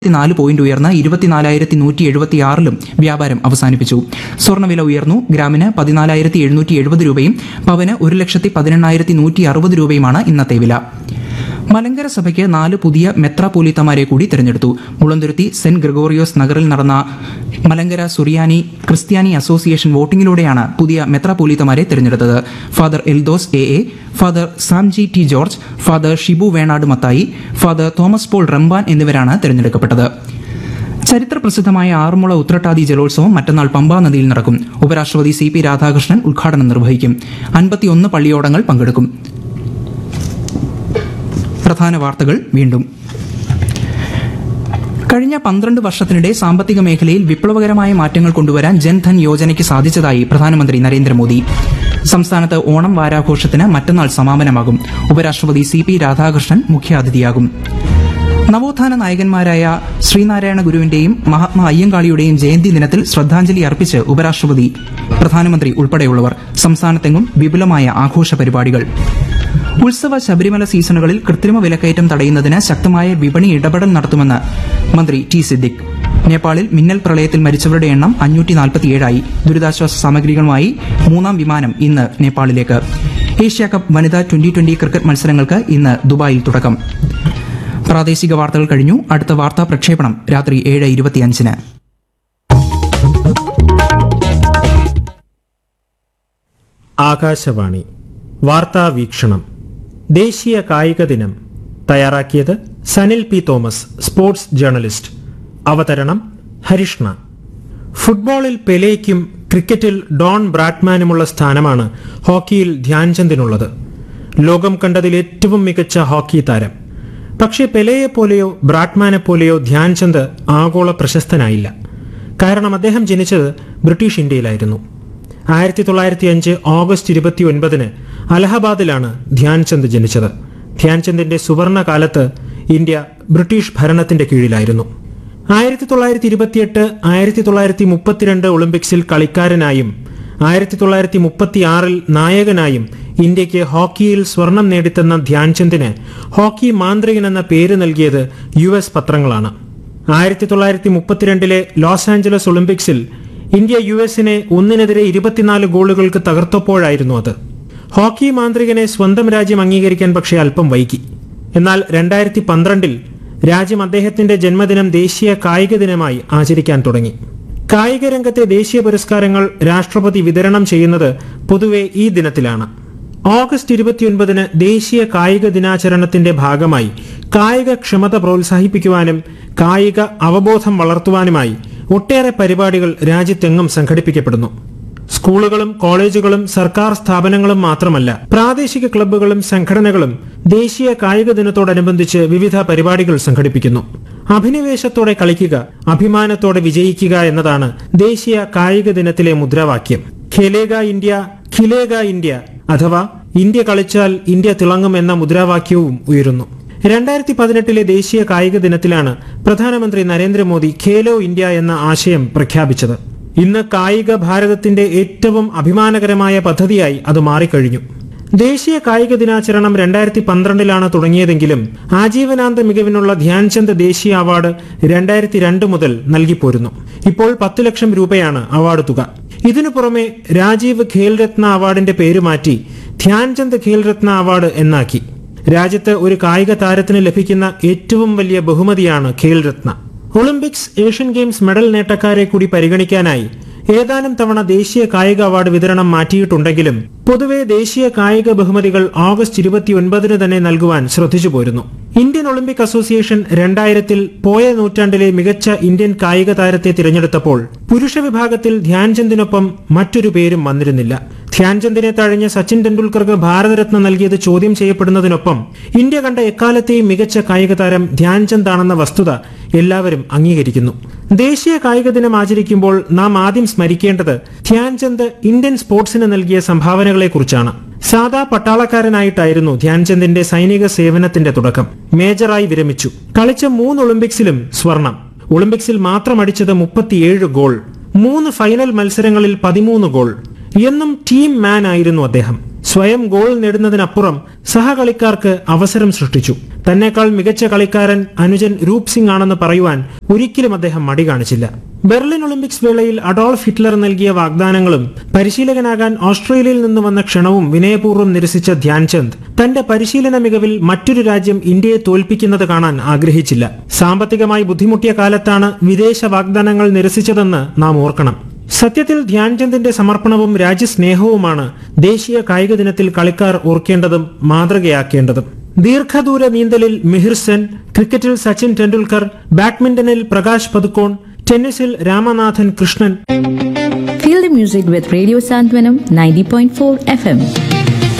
നാല് പോയിന്റ് ഉയർന്ന് ഇരുപത്തിനാലായിരത്തി നൂറ്റി എഴുപത്തി ആറിലും വ്യാപാരം അവസാനിപ്പിച്ചു സ്വർണ്ണവില ഉയർന്നു ഗ്രാമിന് പതിനാലായിരത്തി എഴുന്നൂറ്റി എഴുപത് രൂപയും പവന് ഒരു ലക്ഷത്തി പതിനെണ്ണായിരത്തി നൂറ്റി അറുപത് രൂപയുമാണ് ഇന്നത്തെ വില മലങ്കര സഭയ്ക്ക് നാല് പുതിയ മെത്രാപോലീത്തമാരെ കൂടി തെരഞ്ഞെടുത്തു മുളന്തുരുത്തി സെന്റ് ഗ്രിഗോറിയോസ് നഗറിൽ നടന്ന മലങ്കര സുറിയാനി ക്രിസ്ത്യാനി അസോസിയേഷൻ വോട്ടിംഗിലൂടെയാണ് പുതിയ മെത്രാപോലീത്തമാരെ തെരഞ്ഞെടുത്തത് Father Eldhose A A Father Samji T George Father Shibu Venad Mathai Father Thomas Paul Ramban എന്നിവരാണ് തെരഞ്ഞെടുക്കപ്പെട്ടത് ചരിത്ര പ്രസിദ്ധമായ ആറന്മുള ഉത്രട്ടാതി ജലോത്സവം മറ്റന്നാൾ പമ്പാ നദിയിൽ നടക്കും ഉപരാഷ്ട്രപതി സി പി രാധാകൃഷ്ണൻ ഉദ്ഘാടനം നിർവഹിക്കും അൻപത്തിയൊന്ന് പള്ളിയോടങ്ങൾ പങ്കെടുക്കും പ്രധാന വാർത്തകൾ വീണ്ടും കഴിഞ്ഞ പന്ത്രണ്ട് വർഷത്തിനിടെ സാമ്പത്തിക മേഖലയിൽ വിപ്ലവകരമായ മാറ്റങ്ങൾ കൊണ്ടുവരാൻ ജൻധൻ യോജനയ്ക്ക് സാധിച്ചതായി പ്രധാനമന്ത്രി നരേന്ദ്രമോദി സംസ്ഥാനത്ത് ഓണം വാരാഘോഷത്തിന് മറ്റന്നാൾ സമാപനമാകും ഉപരാഷ്ട്രപതി സി പി രാധാകൃഷ്ണൻ മുഖ്യാതിഥിയാകും നവോത്ഥാന നായകന്മാരായ ശ്രീനാരായണ ഗുരുവിന്റെയും മഹാത്മാ അയ്യങ്കാളിയുടെയും ജയന്തി ദിനത്തിൽ ശ്രദ്ധാഞ്ജലി അർപ്പിച്ച് ഉപരാഷ്ട്രപതി പ്രധാനമന്ത്രി ഉൾപ്പെടെയുള്ളവർ സംസ്ഥാനത്തെങ്ങും വിപുലമായ ആഘോഷ പരിപാടികൾ ഉത്സവ ശബരിമല സീസണുകളിൽ കൃത്രിമ വിലക്കയറ്റം തടയുന്നതിന് ശക്തമായ വിപണി ഇടപെടൽ നടത്തുമെന്ന് മന്ത്രി ടി സിദ്ദിഖ് നേപ്പാളിൽ മിന്നൽ പ്രളയത്തിൽ മരിച്ചവരുടെ എണ്ണം അഞ്ഞൂറ്റി നാൽപ്പത്തിയേഴായി ദുരിതാശ്വാസ സാമഗ്രികളുമായി മൂന്നാം വിമാനം ഇന്ന് നേപ്പാളിലേക്ക് ഏഷ്യ കപ്പ് വനിതാ ട്വന്റി ട്വന്റി ക്രിക്കറ്റ് മത്സരങ്ങൾക്ക് ഇന്ന് ദുബായിൽ തുടക്കം പ്രാദേശിക വാർത്തകൾ കഴിഞ്ഞു അടുത്ത വാർത്താ പ്രക്ഷേപണം രാത്രി ഏഴ് ഇരുപത്തിയഞ്ചിന് ആകാശവാണി വാർത്താ വീക്ഷണം ദേശീയ കായിക ദിനം തയ്യാറാക്കിയത് Sanil P Thomas sports journalist അവതരണം ഹരിഷ്ണ ഫുട്ബോളിൽ പെലേയ്ക്കും ക്രിക്കറ്റിൽ ഡോൺ ബ്രാഡ്മാനുമുള്ള സ്ഥാനമാണ് ഹോക്കിയിൽ ധ്യാൻചന്ദിനുള്ളത് ലോകം കണ്ടതിൽ ഏറ്റവും മികച്ച ഹോക്കി താരം പക്ഷേ പെലെയെ പോലെയോ ബ്രാഡ്മാനെ പോലെയോ ധ്യാൻചന്ദ് ആഗോള പ്രശസ്തനായില്ല കാരണം അദ്ദേഹം ജനിച്ചത് ബ്രിട്ടീഷ് ഇന്ത്യയിലായിരുന്നു ആയിരത്തി തൊള്ളായിരത്തി അഞ്ച് ഓഗസ്റ്റ് ഇരുപത്തി ഒൻപതിന് അലഹബാദിലാണ് ധ്യാൻചന്ദ് ജനിച്ചത് ധ്യാൻചന്ദിന്റെ സുവർണ കാലത്ത് ഇന്ത്യ ബ്രിട്ടീഷ് ഭരണത്തിന്റെ കീഴിലായിരുന്നു ആയിരത്തി തൊള്ളായിരത്തി ഇരുപത്തിയെട്ട് ആയിരത്തി തൊള്ളായിരത്തി മുപ്പത്തിരണ്ട് ഒളിമ്പിക്സിൽ കളിക്കാരനായും ആയിരത്തി തൊള്ളായിരത്തി മുപ്പത്തിയാറിൽ നായകനായും ഇന്ത്യക്ക് ഹോക്കിയിൽ സ്വർണം നേടിത്തന്ന ധ്യാൻചന്ദിന് ഹോക്കി മാന്ത്രികൻ എന്ന പേര് നൽകിയത് യു എസ് പത്രങ്ങളാണ് ആയിരത്തി തൊള്ളായിരത്തി മുപ്പത്തിരണ്ടിലെ ലോസ് ആഞ്ചലസ് ഒളിമ്പിക്സിൽ ഇന്ത്യ യു എസിനെ ഒന്നിനെതിരെ ഇരുപത്തിനാല് ഗോളുകൾക്ക് തകർത്തപ്പോഴായിരുന്നു അത് ഹോക്കി മാന്ത്രികനെ സ്വന്തം രാജ്യം അംഗീകരിക്കാൻ പക്ഷേ അല്പം വൈകി എന്നാൽ രണ്ടായിരത്തി പന്ത്രണ്ടിൽ രാജ്യം അദ്ദേഹത്തിന്റെ ജന്മദിനം ദേശീയ കായിക ദിനമായി ആചരിക്കാൻ തുടങ്ങി കായിക രംഗത്തെ ദേശീയ പുരസ്കാരങ്ങൾ രാഷ്ട്രപതി വിതരണം ചെയ്യുന്നത് പൊതുവെ ഈ ദിനത്തിലാണ് ഓഗസ്റ്റ് ഇരുപത്തിയൊൻപതിന് ദേശീയ കായിക ദിനാചരണത്തിന്റെ ഭാഗമായി കായിക ക്ഷമത പ്രോത്സാഹിപ്പിക്കുവാനും കായിക അവബോധം വളർത്തുവാനുമായി ഒട്ടേറെ പരിപാടികൾ രാജ്യത്തെങ്ങും സംഘടിപ്പിക്കപ്പെടുന്നു സ്കൂളുകളും കോളേജുകളും സർക്കാർ സ്ഥാപനങ്ങളും മാത്രമല്ല പ്രാദേശിക ക്ലബ്ബുകളും സംഘടനകളും ദേശീയ കായിക ദിനത്തോടനുബന്ധിച്ച് വിവിധ പരിപാടികൾ സംഘടിപ്പിക്കുന്നു അഭിനിവേശത്തോടെ കളിക്കുക അഭിമാനത്തോടെ വിജയിക്കുക എന്നതാണ് ദേശീയ കായിക ദിനത്തിലെ മുദ്രാവാക്യം ഖേലേഗ ഇന്ത്യ ഖിലേഗ ഇന്ത്യ അഥവാ ഇന്ത്യ കളിച്ചാൽ ഇന്ത്യ തിളങ്ങും എന്ന മുദ്രാവാക്യവും ഉയരുന്നു രണ്ടായിരത്തി പതിനെട്ടിലെ ദേശീയ കായിക ദിനത്തിലാണ് പ്രധാനമന്ത്രി നരേന്ദ്രമോദി ഖേലോ ഇന്ത്യ എന്ന ആശയം പ്രഖ്യാപിച്ചത് ഇന്ന് കായിക ഭാരതത്തിന്റെ ഏറ്റവും അഭിമാനകരമായ പദ്ധതിയായി അത് മാറിക്കഴിഞ്ഞു ദേശീയ കായിക ദിനാചരണം രണ്ടായിരത്തി പന്ത്രണ്ടിലാണ് തുടങ്ങിയതെങ്കിലും ആജീവനാന്ത മികവിനുള്ള ധ്യാൻചന്ദ് ദേശീയ അവാർഡ് രണ്ടായിരത്തി രണ്ട് മുതൽ നൽകിപ്പോരുന്നു ഇപ്പോൾ പത്ത് ലക്ഷം രൂപയാണ് അവാർഡ് തുക ഇതിനു പുറമെ രാജീവ് ഖേൽരത്ന അവാർഡിന്റെ പേര് മാറ്റി ധ്യാൻചന്ദ് ഖേൽരത്ന അവാർഡ് എന്നാക്കി രാജ്യത്ത് ഒരു കായിക താരത്തിന് ലഭിക്കുന്ന ഏറ്റവും വലിയ ബഹുമതിയാണ് Khel Ratna Olympics Asian Games medal നേട്ടക്കാരെ കൂടി പരിഗണിക്കാനായി ഏതാനും തവണ ദേശീയ കായിക അവാർഡ് വിതരണം മാറ്റിയിട്ടുണ്ടെങ്കിലും പൊതുവെ ദേശീയ കായിക ബഹുമതികൾ ഓഗസ്റ്റ് ഇരുപത്തിയൊൻപതിന് തന്നെ നൽകുവാൻ ശ്രദ്ധിച്ചു പോരുന്നു ഇന്ത്യൻ ഒളിമ്പിക് അസോസിയേഷൻ രണ്ടായിരത്തിൽ പോയ നൂറ്റാണ്ടിലെ മികച്ച ഇന്ത്യൻ കായിക താരത്തെ തിരഞ്ഞെടുത്തപ്പോൾ പുരുഷ വിഭാഗത്തിൽ ധ്യാൻചന്ദിനൊപ്പം മറ്റൊരു പേരും വന്നിരുന്നില്ല ധ്യാൻചന്ദിനെ തഴഞ്ഞ സച്ചിൻ ടെണ്ടുൽക്കർക്ക് ഭാരതരത്ന നൽകിയത് ചോദ്യം ചെയ്യപ്പെടുന്നതിനൊപ്പം ഇന്ത്യ കണ്ട എക്കാലത്തെയും മികച്ച കായിക താരം ധ്യാൻചന്ദ് ആണെന്ന വസ്തുത എല്ലാവരും അംഗീകരിക്കുന്നു ദേശീയ കായിക ദിനം ആചരിക്കുമ്പോൾ നാം ആദ്യം സ്മരിക്കേണ്ടത് ധ്യാൻചന്ദ് ഇന്ത്യൻ സ്പോർട്സിന് നൽകിയ സംഭാവനകളെക്കുറിച്ചാണ് സാദാ പട്ടാളക്കാരനായിട്ടായിരുന്നു ധ്യാൻചന്ദിന്റെ സൈനിക സേവനത്തിന്റെ തുടക്കം മേജറായി വിരമിച്ചു കളിച്ച മൂന്ന് ഒളിമ്പിക്സിലും സ്വർണം ഒളിമ്പിക്സിൽ മാത്രം അടിച്ചത് മുപ്പത്തിയേഴ് ഗോൾ മൂന്ന് ഫൈനൽ മത്സരങ്ങളിൽ പതിമൂന്ന് ഗോൾ എന്നും ടീം മാൻ ആയിരുന്നു അദ്ദേഹം സ്വയം ഗോൾ നേടുന്നതിനപ്പുറം സഹകളിക്കാർക്ക് അവസരം സൃഷ്ടിച്ചു തന്നെക്കാൾ മികച്ച കളിക്കാരൻ അനുജൻ രൂപ് സിംഗ് ആണെന്ന് പറയുവാൻ ഒരിക്കലും അദ്ദേഹം മടി കാണിച്ചില്ല ബെർലിൻ ഒളിമ്പിക്സ് വേളയിൽ അഡോൾഫ് ഹിറ്റ്ലർ നൽകിയ വാഗ്ദാനങ്ങളും പരിശീലകനാകാൻ ഓസ്ട്രേലിയയിൽ നിന്ന് വന്ന ക്ഷണവും വിനയപൂർവ്വം നിരസിച്ച ധ്യാൻചന്ദ് തന്റെ പരിശീലന മികവിൽ മറ്റൊരു രാജ്യം ഇന്ത്യയെ തോൽപ്പിക്കുന്നത് കാണാൻ ആഗ്രഹിച്ചില്ല സാമ്പത്തികമായി ബുദ്ധിമുട്ടിയ കാലത്താണ് വിദേശ വാഗ്ദാനങ്ങൾ നിരസിച്ചതെന്ന് നാം ഓർക്കണം സത്യത്തിൽ ധ്യാൻചന്ദിന്റെ സമർപ്പണവും രാജ്യസ്നേഹവുമാണ് ദേശീയ കായിക ദിനത്തിൽ കളിക്കാർ ഓർക്കേണ്ടതും മാതൃകയാക്കേണ്ടതും ദീർഘദൂര നീന്തലിൽ മിഹിർ സെൻ ക്രിക്കറ്റിൽ സച്ചിൻ ടെണ്ടുൽക്കർ ബാഡ്മിന്റണിൽ പ്രകാശ് പതുക്കോൺ ടെന്നീസിൽ Ramanathan Krishnan Feel the music with Radio Santwanam 90.4 FM.